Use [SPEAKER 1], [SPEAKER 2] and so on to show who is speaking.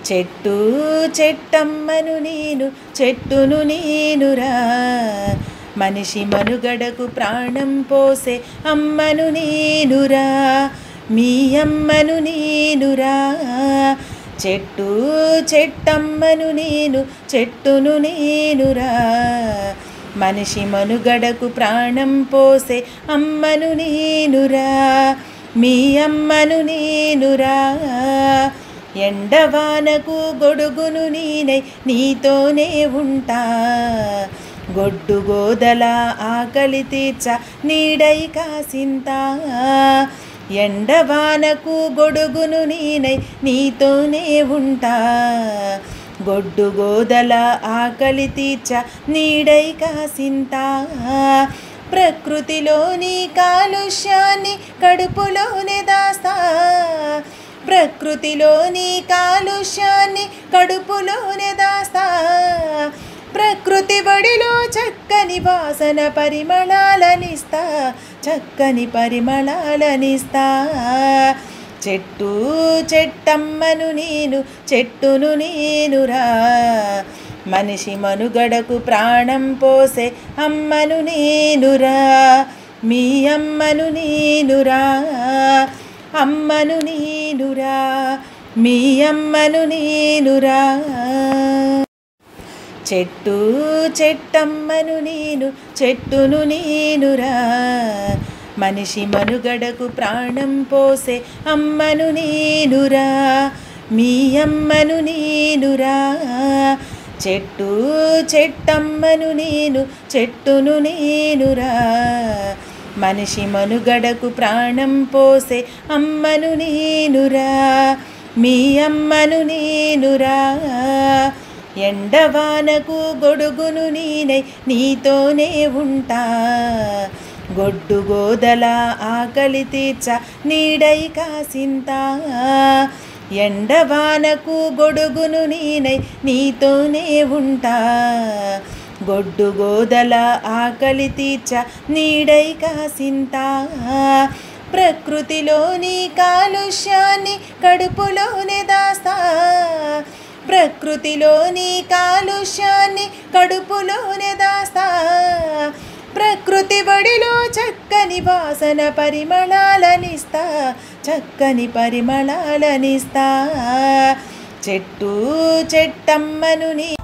[SPEAKER 1] చెట్టు చెట్టమ్మను నేను చెట్టును నేనురా మనిషి మనుగడకు ప్రాణం పోసే అమ్మను నేనురా మీ అమ్మను నేనురా చెట్టు చెట్టమ్మను నేను చెట్టును నేనురా మనిషి మనుగడకు ప్రాణం పోసే అమ్మను నేనురా మీ అమ్మను నేనురా ఎండవానకు గొడుగును నేనై నీతోనే ఉంటా గొడ్డు గోదల ఆకలి తీర్చ నీడై కాసింతా ఎండవానకు గొడుగును నేనై నీతోనే ఉంటా గొడ్డు గోదల ఆకలి తీర్చ నీడై కాసింతా ప్రకృతిలోని కాలుష్యాన్ని కడుపులోనే దాస్తా ప్రకృతిలోని కాలుష్యాన్ని కడుపులోనే దాస్తా ప్రకృతి బడిలో చక్కని వాసన పరిమళాలనిస్తా చక్కని పరిమళాలనిస్తా చెట్టు చెట్టమ్మను నేను చెట్టును నేనురా మనిషి మనుగడకు ప్రాణం పోసే అమ్మను నేనురా మీ అమ్మను నేనురా అమ్మను నేనురా మీ అమ్మను నేనురా చెట్టు చెట్టమ్మను నేను చెట్టును నేనురా మనిషి మనుగడకు ప్రాణం పోసే అమ్మను నేనురా మీ అమ్మను నేనురా చెట్టు చెట్టమ్మను నేను చెట్టును నేనురా మనిషి మనుగడకు ప్రాణం పోసే అమ్మను నేనురా మీ అమ్మను నేనురా ఎండవానకు గొడుగును నేనై నీతోనే ఉంటా గొడ్డు గోదల ఆకలి తీర్చ నీడై కాసింతా ఎండవానకు గొడుగును నేనై నీతోనే ఉంటా గొడ్డు గోదల ఆకలి తీర్చ నీడై కాసింతా ప్రకృతిలోని కాలుష్యాన్ని కడుపులోనే దాస్తా ప్రకృతిలోని కాలుష్యాన్ని కడుపులోనే దాస్తా ప్రకృతి బడిలో చక్కని వాసన పరిమళాలనిస్తా చక్కని పరిమళాలనిస్తా చెట్టు చెట్టమ్మను నీ